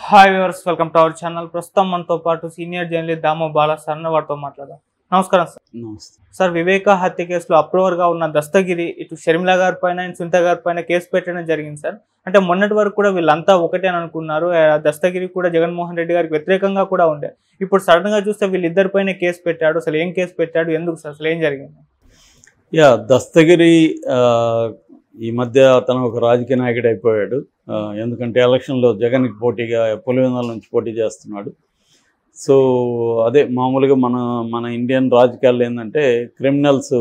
Hi viewers welcome to our channel ప్రస్తుతం మనతో పాటు senior journalist Damo Bala sir అన్న వారితో మాట్లాడదాం నమస్కారం సార్ నమస్తే సార్ వివేక హత్య కేసులో అప్రూవర్ గా ఉన్న దస్తగిరి ఇటు షర్మిల గారి పైన అండ్ సునీత గారి పైన కేసు పెట్టడం జరిగింది సార్ అంటే మొన్నటి వరకు కూడా వీళ్ళంతా ఒకటే అని అనుకున్నారు ఆ దస్తగిరి కూడా జగన్మోహన్ రెడ్డి గారికి వ్యతిరేకంగా కూడా ఉండే ఇప్పుడు సడన్ గా చూస్తే వీళ్ళిద్దరి పైన కేసు పెట్టాడు అసలు ఏం కేసు పెట్టాడు ఎందుకు సార్ అసలు ఏం జరిగింది యా దస్తగిరి ఆ, ఈ మధ్య అతను ఒక రాజకీయ నాయకుడు అయిపోయాడు ఆ, ఎందుకంటే ఎలక్షన్లో జగన్కి పోటీగా పులివెందుల నుంచి పోటీ చేస్తున్నాడు సో అదే మామూలుగా మన మన ఇండియన్ రాజకీయాల్లో ఏంటంటే క్రిమినల్స్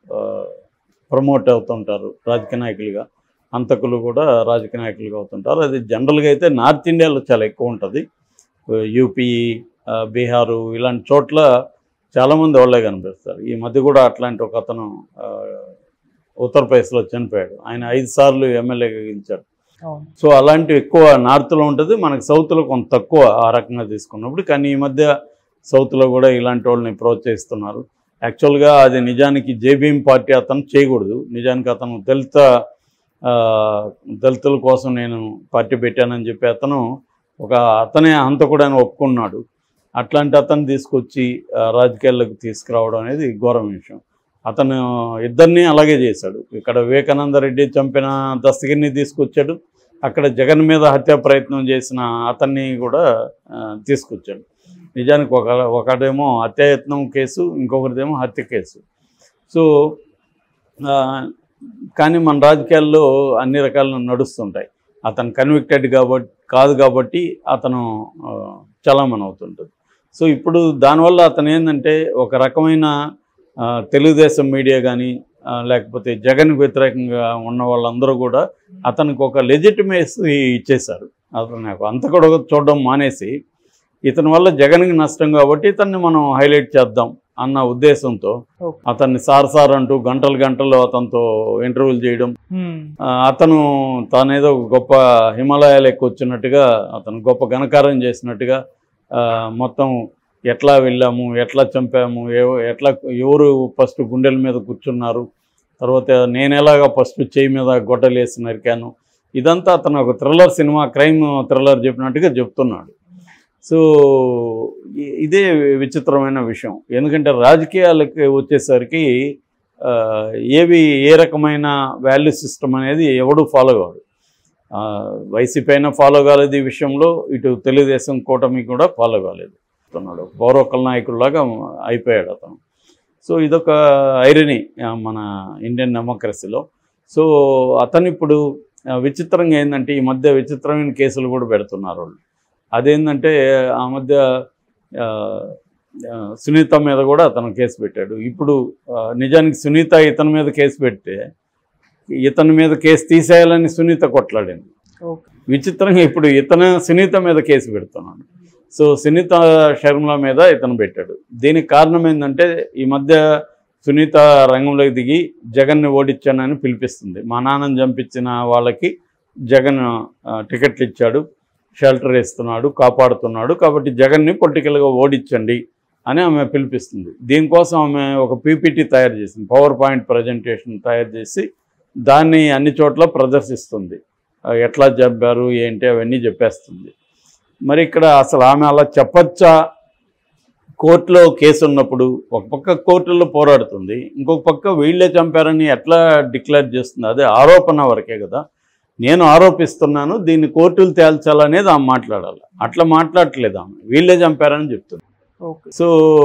ప్రమోట్ అవుతుంటారు రాజకీయ నాయకులుగా అంతకులు కూడా రాజకీయ నాయకులుగా అవుతుంటారు అది జనరల్గా అయితే నార్త్ ఇండియాలో చాలా ఎక్కువ ఉంటుంది యూపీ ఆ, బీహారు ఇలాంటి చోట్ల చాలామంది వాళ్ళే కనిపిస్తారు ఈ మధ్య కూడా అట్లాంటి ఒక అతను ఆ, ఉత్తరప్రదేశ్లో చనిపోయాడు ఆయన ఐదు సార్లు ఎమ్మెల్యేగా గెలిచాడు అవును సో అలాంటివి ఎక్కువ నార్త్లో ఉంటుంది మనకి సౌత్లో కొంత తక్కువ ఆ రకంగా తీసుకున్నప్పుడు కానీ ఈ మధ్య సౌత్లో కూడా ఇలాంటి వాళ్ళని ప్రోత్సహిస్తున్నారు యాక్చువల్గా అది నిజానికి జేబీఎం పార్టీ అతను చేయకూడదు నిజానికి అతను దళిత ఆ, దళితుల కోసం నేను పార్టీ పెట్టానని చెప్పి అతను ఒక అతనే హంతకుడు అని ఒప్పుకున్నాడు అట్లాంటి అతను తీసుకొచ్చి ఆ, రాజకీయాల్లోకి తీసుకురావడం అనేది ఘోరం విషయం అతను ఇద్దరిని అలాగే చేశాడు ఇక్కడ వివేకానంద రెడ్డి చంపిన దస్తగిరిని తీసుకొచ్చాడు అక్కడ జగన్ మీద హత్యా ప్రయత్నం చేసిన అతన్ని కూడా ఆ, తీసుకొచ్చాడు నిజానికి ఒక ఒకటేమో హత్యాయత్నం కేసు ఇంకొకరిదేమో హత్య కేసు సో ఆ, కానీ మన రాజకీయాల్లో అన్ని రకాల నడుస్తుంటాయి అతను కన్విక్టెడ్ కాబట్టి కాదు కాబట్టి అతను ఆ, చలామణి అవుతుంటుంది సో ఇప్పుడు దానివల్ల అతను ఏంటంటే ఒక రకమైన ఆ, తెలుగుదేశం మీడియా కానీ లేకపోతే జగన్కి వ్యతిరేకంగా ఉన్న వాళ్ళందరూ కూడా అతనికి ఒక లెజిటిమేసీ ఇచ్చేశారు అతను నాకు అంత కూడా చూడడం మానేసి ఇతని వల్ల జగన్కి నష్టం కాబట్టి ఇతన్ని మనం హైలైట్ చేద్దాం అన్న ఉద్దేశంతో ఓకే అతన్ని సార్ సార్ అంటూ గంటలు గంటలు అతనితో ఇంటర్వ్యూలు చేయడం హ్మ్. ఆ, అతను తానేదో ఒక గొప్ప హిమాలయాలు ఎక్కువ వచ్చినట్టుగా అతను గొప్ప ఘనకారం చేసినట్టుగా ఆ, మొత్తం ఎట్లా వెళ్ళాము ఎట్లా చంపాము ఎవ- ఎట్లా ఎవరు ఫస్ట్ గుండెల మీద కూర్చున్నారు తర్వాత నేను ఎలాగా ఫస్ట్ చేయి మీద గొడ్డలేసి నరికాను ఇదంతా అతను ఒక థ్రిల్లర్ సినిమా క్రైమ్ థ్రిల్లర్ చెప్పినట్టుగా చెప్తున్నాడు సో ఇ- ఇదే విచిత్రమైన విషయం ఎందుకంటే రాజకీయాలకి వచ్చేసరికి ఆ, ఏవి ఏ రకమైన వాల్యూ సిస్టమ్ అనేది ఎవడు ఫాలో కాదు ఆ, వైసీపీ అయినా ఫాలో కాలేదు ఈ విషయంలో ఇటు తెలుగుదేశం కూటమి కూడా ఫాలో కాలేదు అతను పౌరొక్కల నాయకుల్లాగా అయిపోయాడు అతను సో ఇదొక ఐరనీ మన ఇండియన్ డెమోక్రసీలో సో అతను ఇప్పుడు ఆ, విచిత్రంగా ఏంటంటే ఈ మధ్య విచిత్రమైన కేసులు కూడా పెడుతున్నారు వాళ్ళు అదేంటంటే ఆ మధ్య ఆ, ఆ, సునీత మీద కూడా అతను కేసు పెట్టాడు ఇప్పుడు ఆ, నిజానికి సునీత ఇతని మీద కేసు పెడితే ఇతని మీద కేసు తీసేయాలని సునీత కొట్లాడింది ఓకే విచిత్రంగా ఇప్పుడు ఇతను సునీత మీద కేసు పెడుతున్నాడు సో సునీత శర్మల మీద ఇతను పెట్టాడు దీనికి కారణం ఏంటంటే ఈ మధ్య సునీత రంగంలోకి దిగి జగన్ని ఓడించానని పిలిపిస్తుంది మా నాన్నని చంపించిన వాళ్ళకి జగన్ ఆ, టికెట్లు ఇచ్చాడు షెల్టర్ ఇస్తున్నాడు కాపాడుతున్నాడు కాబట్టి జగన్ని పొలిటికల్గా ఓడించండి అని ఆమె పిలిపిస్తుంది దీనికోసం ఆమె ఒక పీపీటీ తయారు చేసింది పవర్ పాయింట్ ప్రజెంటేషన్ తయారు చేసి దాన్ని అన్ని చోట్ల ప్రదర్శిస్తుంది ఆ, ఎట్లా చెప్పారు ఏంటి అవన్నీ చెప్పేస్తుంది మరి ఇక్కడ అసలు ఆమె అలా చెప్పచ్చా కోర్టులో కేసు ఉన్నప్పుడు ఒక పక్క కోర్టుల్లో పోరాడుతుంది ఇంకొక పక్క వీళ్ళే చంపారని ఎట్లా డిక్లేర్ చేస్తుంది అదే ఆరోపణ వరకే కదా నేను ఆరోపిస్తున్నాను దీన్ని కోర్టులు తేల్చాలనేది ఆమె మాట్లాడాలి అట్లా మాట్లాడట్లేదు ఆమె వీళ్ళే చంపారని చెప్తుంది ఓకే సో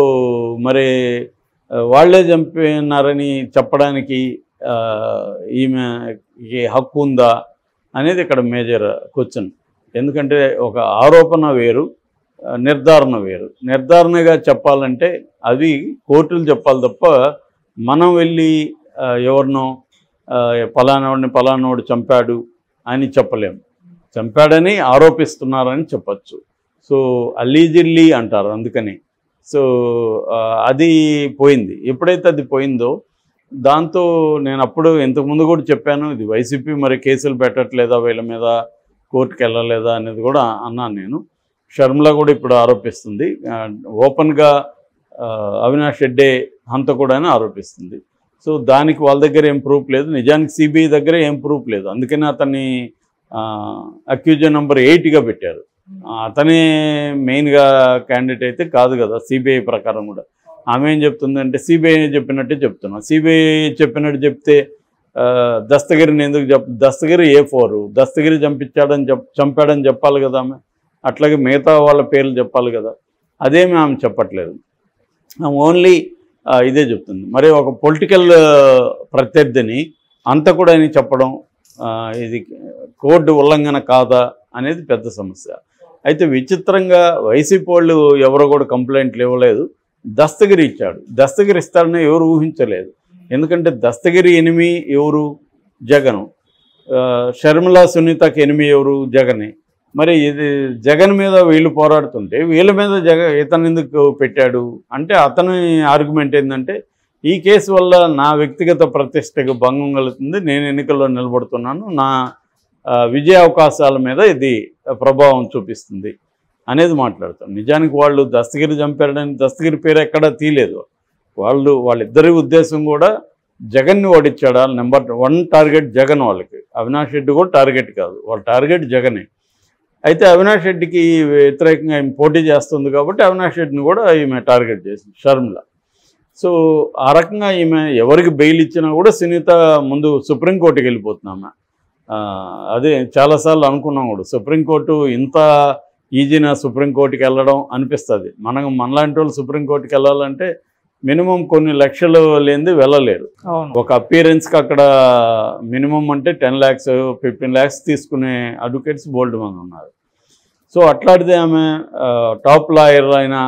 మరి ఆ, వాళ్ళే చంపినారని చెప్పడానికి ఆ, ఈమెకి హక్కు ఉందా అనేది ఇక్కడ మేజర్ క్వశ్చన్ ఎందుకంటే ఒక ఆరోపణ వేరు ఆ, నిర్ధారణ వేరు నిర్ధారణగా చెప్పాలంటే అది కోర్టులు చెప్పాలి తప్ప మనం వెళ్ళి ఆ, ఎవరినో ఆ, పలానావాడిని పలానావాడు చంపాడు అని చెప్పలేము చంపాడని ఆరోపిస్తున్నారని చెప్పచ్చు సో అలీజిల్లీ అంటారు అందుకని సో ఆ, అది పోయింది ఎప్పుడైతే అది పోయిందో దాంతో నేను అప్పుడు ఇంతకుముందు కూడా చెప్పాను ఇది వైసీపీ మరి కేసులు పెట్టట్లేదా వీళ్ళ మీద కోర్టుకి వెళ్ళలేదా అనేది కూడా అన్నాను నేను షర్మిల కూడా ఇప్పుడు ఆరోపిస్తుంది ఆ, ఓపెన్గా ఆ, అవినాష్ రెడ్డే హంతకుడు అని ఆరోపిస్తుంది సో దానికి వాళ్ళ దగ్గర ఏం ప్రూఫ్ లేదు నిజానికి సిబిఐ దగ్గర ఏం ప్రూఫ్ లేదు అందుకని అతన్ని అక్యూజన్ నెంబర్ ఎయిట్గా పెట్టారు అతనే మెయిన్గా క్యాండిడేట్ అయితే కాదు కదా సిబిఐ ప్రకారం కూడా ఆమె ఏం చెప్తుందంటే సిబిఐ చెప్పినట్టే చెప్తున్నా సిబిఐ చెప్పినట్టు చెప్తే ఆ, దస్తగిరిని ఎందుకు చెప్ దస్తగిరి ఏ ఫోరు దస్తగిరి చంపించాడని చెప్ చంపాడని చెప్పాలి కదా ఆమె అట్లాగే మిగతా వాళ్ళ పేర్లు చెప్పాలి కదా అదేమి ఆమె చెప్పట్లేదు ఆమె ఓన్లీ ఇదే చెప్తుంది మరి ఒక పొలిటికల్ ప్రత్యర్థిని అంత కూడా అని చెప్పడం ఆ, ఇది కోర్టు ఉల్లంఘన కాదా అనేది పెద్ద సమస్య అయితే విచిత్రంగా వైసీపీ వాళ్ళు ఎవరో కూడా కంప్లైంట్లు ఇవ్వలేదు దస్తగిరి ఇచ్చాడు దస్తగిరి ఇస్తాడని ఎవరు ఊహించలేదు ఎందుకంటే దస్తగిరి ఎనిమి ఎవరు జగను ఆ, షర్మిల సునీతకి ఎనిమి ఎవరు జగనే మరి ఇది జగన్ మీద వీళ్ళు పోరాడుతుంటే వీళ్ళ మీద జగ ఇతను ఎందుకు పెట్టాడు అంటే అతని ఆర్గ్యుమెంట్ ఏంటంటే ఈ కేసు వల్ల నా వ్యక్తిగత ప్రతిష్టకు భంగం కలుగుతుంది నేను ఎన్నికల్లో నిలబడుతున్నాను నా ఆ, విజయ అవకాశాల మీద ఇది ప్రభావం చూపిస్తుంది అనేది మాట్లాడతాం నిజానికి వాళ్ళు దస్తగిరి చంపారని దస్తగిరి పేరు ఎక్కడా తీయలేదు వాళ్ళు వాళ్ళిద్దరి ఉద్దేశం కూడా జగన్ని ఓడించాడా నెంబర్ వన్ టార్గెట్ జగన్ వాళ్ళకి అవినాష్ రెడ్డి కూడా టార్గెట్ కాదు వాళ్ళ టార్గెట్ జగనే అయితే అవినాష్ రెడ్డికి వ్యతిరేకంగా ఈమె పోటీ చేస్తుంది కాబట్టి అవినాష్ రెడ్డిని కూడా ఈమె టార్గెట్ చేసింది షర్మిల సో ఆ రకంగా ఈమె ఎవరికి బెయిల్ ఇచ్చినా కూడా సునీత ముందు సుప్రీంకోర్టుకి వెళ్ళిపోతున్నామె ఆ, అదే చాలాసార్లు అనుకున్నాం కూడా సుప్రీంకోర్టు ఇంత ఈజీనా సుప్రీంకోర్టుకి వెళ్ళడం అనిపిస్తుంది మనం మనలాంటి వాళ్ళు సుప్రీంకోర్టుకి వెళ్ళాలంటే మినిమం కొన్ని లక్షలు లేనిది వెళ్ళలేరు అవును ఒక అపీరెన్స్కి అక్కడ మినిమం అంటే టెన్ ల్యాక్స్ ఫిఫ్టీన్ ల్యాక్స్ తీసుకునే అడ్వకేట్స్ బోల్డ్ మంది ఉన్నారు సో అట్లాంటిది ఆమె ఆ, టాప్ లాయర్ అయిన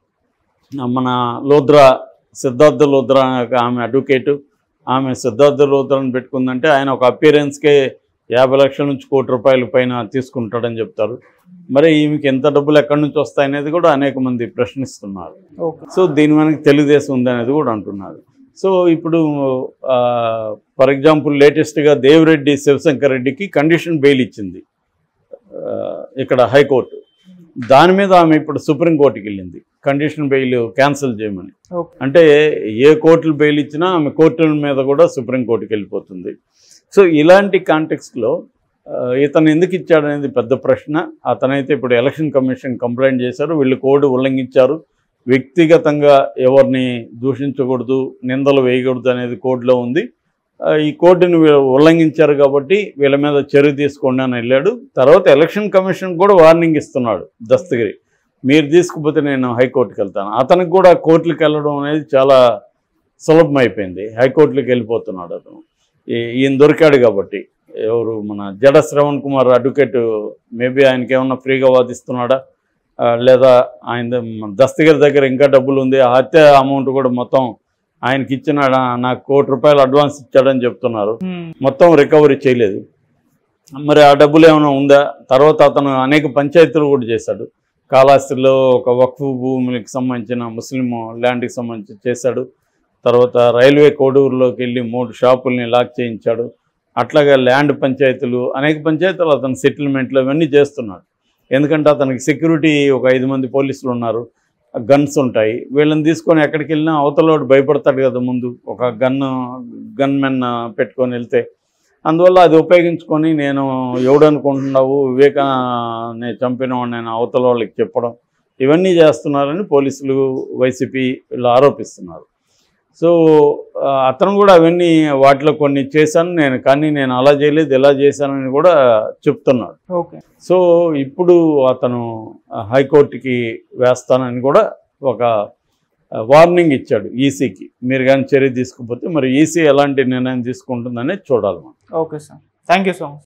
మన లోద్రా సిద్ధార్థ లోద్రా అనే ఆమె అడ్వకేటు ఆమె సిద్ధార్థ లోద్రాని పెట్టుకుందంటే ఆయన ఒక అపీరెన్స్కే యాభై లక్షల నుంచి కోటి రూపాయల పైన తీసుకుంటాడని చెప్తారు మరి ఈమెకి ఎంత డబ్బులు ఎక్కడి నుంచి వస్తాయనేది కూడా అనేక మంది ప్రశ్నిస్తున్నారు ఓకే సో దీని వెనక తెలుగుదేశం ఉందనేది కూడా అంటున్నారు సో ఇప్పుడు ఫర్ ఎగ్జాంపుల్ లేటెస్ట్గా దేవిరెడ్డి శివశంకర్ రెడ్డికి కండిషన్ బెయిల్ ఇచ్చింది ఆ, ఇక్కడ హైకోర్టు దాని మీద ఆమె ఇప్పుడు సుప్రీంకోర్టుకి వెళ్ళింది కండిషన్ బెయిల్ క్యాన్సిల్ చేయమని ఓకే అంటే ఏ కోర్టులు బెయిల్ ఇచ్చినా ఆమె కోర్టుల మీద కూడా సుప్రీంకోర్టుకి వెళ్ళిపోతుంది సో ఇలాంటి కాంటెక్స్ట్లో ఇతను ఎందుకు ఇచ్చాడనేది పెద్ద ప్రశ్న అతనైతే ఇప్పుడు ఎలక్షన్ కమిషన్ కంప్లైంట్ చేశారు వీళ్ళు కోడ్ ఉల్లంఘించారు వ్యక్తిగతంగా ఎవరిని దూషించకూడదు నిందలు వేయకూడదు అనేది కోడ్లో ఉంది ఆ, ఈ కోడ్ని వీళ్ళు ఉల్లంఘించారు కాబట్టి వీళ్ళ మీద చర్య తీసుకోండి అని వెళ్ళాడు తర్వాత ఎలక్షన్ కమిషన్ కూడా వార్నింగ్ ఇస్తున్నాడు దస్తగిరి మీరు తీసుకుపోతే నేను హైకోర్టుకి వెళ్తాను అతనికి కూడా కోర్టులకు వెళ్ళడం అనేది చాలా సులభం అయిపోయింది హైకోర్టులకు వెళ్ళిపోతున్నాడు అతను ఈ- ఈయన దొరికాడు కాబట్టి ఎవరు మన జడ శ్రవణ్ కుమార్ అడ్వకేట్ మేబీ ఆయనకి ఏమన్నా ఫ్రీగా వాదిస్తున్నాడా ఆ, లేదా ఆయన ద- దస్తగిరి దగ్గర ఇంకా డబ్బులు ఉంది ఆ హత్య అమౌంట్ కూడా మొత్తం ఆయనకి ఇచ్చిన నా- నాకు కోటి రూపాయలు అడ్వాన్స్ ఇచ్చాడని చెప్తున్నారు ఉమ్, మొత్తం రికవరీ చేయలేదు మరి ఆ డబ్బులు ఏమైనా ఉందా తర్వాత అతను అనేక పంచాయతీలు కూడా చేశాడు కాళహస్తిలో ఒక వక్ఫ్ భూములకు సంబంధించిన ముస్లిం ల్యాండ్కి సంబంధించి చేశాడు తర్వాత రైల్వే కోడూరులోకి వెళ్ళి మూడు షాపుల్ని లాక్ చేయించాడు అట్లాగే ల్యాండ్ పంచాయతీలు అనేక పంచాయతీలు అతను సెటిల్మెంట్లు ఇవన్నీ చేస్తున్నాడు ఎందుకంటే అతనికి సెక్యూరిటీ ఒక ఐదు మంది పోలీసులు ఉన్నారు గన్స్ ఉంటాయి వీళ్ళని తీసుకొని ఎక్కడికి వెళ్ళినా అవతలోడు భయపడతాడు కదా ముందు ఒక గన్ గన్ మెన్ పెట్టుకొని వెళ్తే అందువల్ల అది ఉపయోగించుకొని నేను ఎవడు అనుకుంటున్నావు వివేకాన్ని చంపిన వాడిని నేను అవతల వాళ్ళకి చెప్పడం ఇవన్నీ చేస్తున్నారని పోలీసులు వైసీపీ వీళ్ళు ఆరోపిస్తున్నారు సో ఆ, అతను కూడా అవన్నీ వాటిలో కొన్ని చేశాను నేను కానీ నేను అలా చేయలేదు ఇలా చేశానని కూడా చెప్తున్నాడు ఓకే సో ఇప్పుడు అతను ఆ, హైకోర్టుకి వేస్తానని కూడా ఒక ఆ, వార్నింగ్ ఇచ్చాడు ఈసీకి మీరు కానీ చర్య తీసుకుపోతే మరి ఈసీ ఎలాంటి నిర్ణయం తీసుకుంటుందనేది చూడాలి మనం okay sir thank you so much